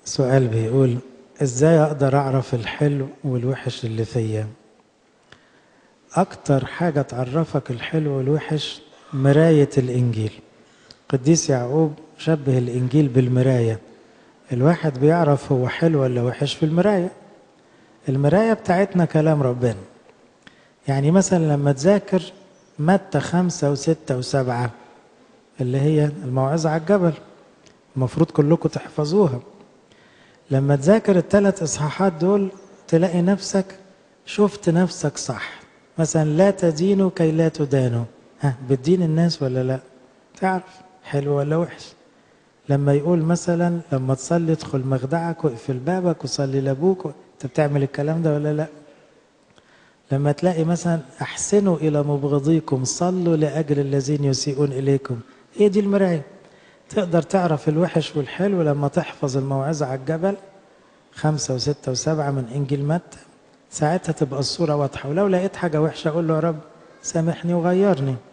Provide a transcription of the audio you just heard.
سؤال بيقول ازاي اقدر اعرف الحلو والوحش اللي فيا اكتر حاجة تعرفك الحلو والوحش مراية الانجيل قديس يعقوب شبه الانجيل بالمراية الواحد بيعرف هو حلو ولا وحش في المراية المراية بتاعتنا كلام ربنا يعني مثلا لما تذاكر متى خمسة وستة وسبعة اللي هي الموعظة على الجبل المفروض كلكم تحفظوها لما تذاكر الثلاث اصحاحات دول تلاقي نفسك شفت نفسك صح مثلا لا تدينوا كي لا تدانوا ها بتدين الناس ولا لا تعرف حلو ولا وحش لما يقول مثلا لما تصلي ادخل مخدعك واقفل بابك وصلي لابوك انت بتعمل الكلام ده ولا لا لما تلاقي مثلا احسنوا الى مبغضيكم صلوا لاجل الذين يسيئون اليكم ايه دي المرايه تقدر تعرف الوحش والحلو لما تحفظ الموعظة على الجبل خمسة وستة وسبعة من إنجيل متى ساعتها تبقى الصورة واضحة ولو لقيت حاجة وحشة أقول له يا رب سامحني وغيرني